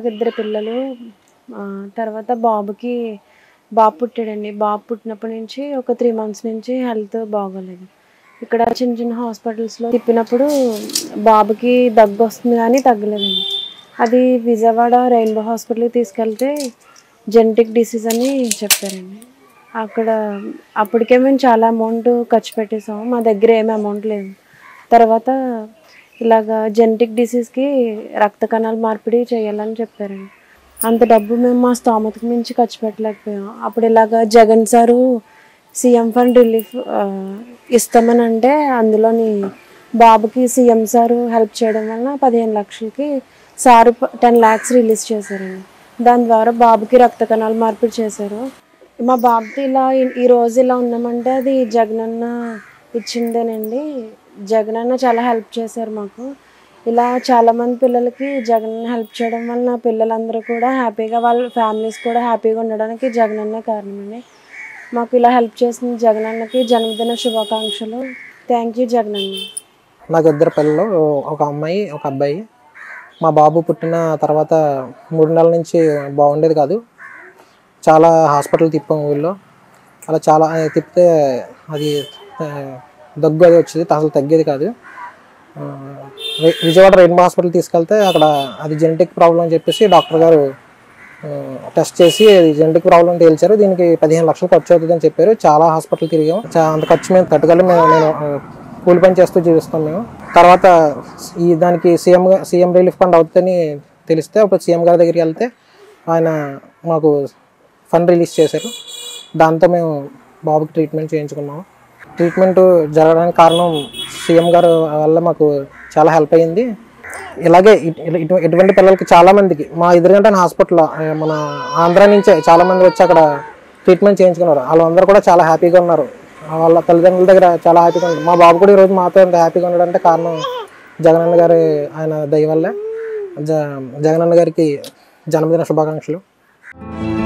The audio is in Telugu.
నాకు ఇద్దరు పిల్లలు ఆ, తర్వాత బాబుకి బాబు పుట్టాడండి బాబు పుట్టినప్పటి నుంచి ఒక త్రీ మంత్స్ నుంచి హెల్త్ బాగోలేదు ఇక్కడ చిన్న చిన్న హాస్పిటల్స్లో తిప్పినప్పుడు బాబుకి దగ్గు వస్తుంది కానీ తగ్గలేదండి అది విజయవాడ రెయిన్బో హాస్పిటల్కి తీసుకెళ్తే జెనెటిక్ డిసీజ్ అని చెప్పారండి అక్కడ అప్పటికే మేము చాలా అమౌంట్ ఖర్చు పెట్టేసాము మా దగ్గర ఏమి అమౌంట్ లేదు తర్వాత ఇలాగా జెనెటిక్ డిసీజ్కి రక్త కణాల మార్పిడి చేయాలని చెప్పారండి అంత డబ్బు మేము మా స్తోమతకు మించి ఖర్చు పెట్టలేకపోయాం అప్పుడు ఇలాగా Jagan sir CM fund relief ఆ, ఇస్తామని అంటే అందులోని బాబుకి సీఎం సారు హెల్ప్ చేయడం వలన పదిహేను లక్షలకి సారు టెన్ ల్యాక్స్ రిలీజ్ చేశారండి దాని ద్వారా బాబుకి రక్త కణాలు మార్పిడి చేశారు మా బాబుకి ఇలా ఈ- ఈ రోజు ఇలా ఉన్నామంటే అది జగనన్న ఇచ్చిందేనండి జగనన్న చాలా హెల్ప్ చేశారు మాకు ఇలా చాలా మంది పిల్లలకి జగన్ హెల్ప్ చేయడం వల్ల నా పిల్లలందరూ కూడా హ్యాపీగా వాళ్ళ ఫ్యామిలీస్ కూడా హ్యాపీగా ఉండడానికి జగనన్న కారణమండి మాకు ఇలా హెల్ప్ చేసిన జగనన్నకి జన్మదిన శుభాకాంక్షలు థ్యాంక్ యూ జగనన్న నాకు ఇద్దరు పిల్లలు ఒక అమ్మాయి ఒక అబ్బాయి మా బాబు పుట్టిన తర్వాత మూడు నెలల నుంచి బాగుండేది కాదు చాలా హాస్పిటల్ తిప్పాం ఊళ్ళో అలా చాలా ఆ, తిప్పితే అది ఆ, దగ్గు అది వచ్చేది అసలు తగ్గేది కాదు ఆ, వి- విజయవాడ రెయిన్బో హాస్పిటల్ తీసుకెళ్తే అక్కడ అది జెనెటిక్ ప్రాబ్లం అని చెప్పేసి డాక్టర్ గారు ఆ, టెస్ట్ చేసి అది జెనెటిక్ ప్రాబ్లం తేల్చారు దీనికి పదిహేను లక్షలు ఖర్చు అవుతుంది అని చెప్పారు చాలా హాస్పిటల్ తిరిగాం చా- అంత ఖర్చు మేము తట్టుకోలేం మేము నేను ఆ, కూలి పని చేస్తూ జీవిస్తాం మేము తర్వాత ఈ దానికి సీఎం సీఎం రిలీఫ్ ఫండ్ అవుతుందని తెలిస్తే అప్పుడు సీఎం గారి దగ్గరికి వెళ్తే ఆయన మాకు ఫండ్ రిలీజ్ చేశారు దాంతో మేము బాబుకి ట్రీట్మెంట్ చేయించుకున్నాము ట్రీట్మెంట్ జరగడానికి కారణం సీఎం గారు వల్ల మాకు చాలా హెల్ప్ అయ్యింది ఇలాగే ఇటు- ఇటు- ఇటువంటి పిల్లలకి చాలా మందికి మా ఎదురుగంట హాస్పిటల్ మన ఆంధ్ర నుంచే చాలా మంది వచ్చి అక్కడ ట్రీట్మెంట్ చేయించుకున్నారు వాళ్ళందరూ కూడా చాలా హ్యాపీగా ఉన్నారు వాళ్ళ తల్లిదండ్రుల దగ్గర చాలా హ్యాపీగా ఉన్నారు మా బాబు కూడా ఈరోజు మాతో ఎంత హ్యాపీగా ఉన్నాడంటే కారణం జగనన్న గారి ఆయన దయ వల్లే జ జగనన్న గారికి జన్మదిన శుభాకాంక్షలు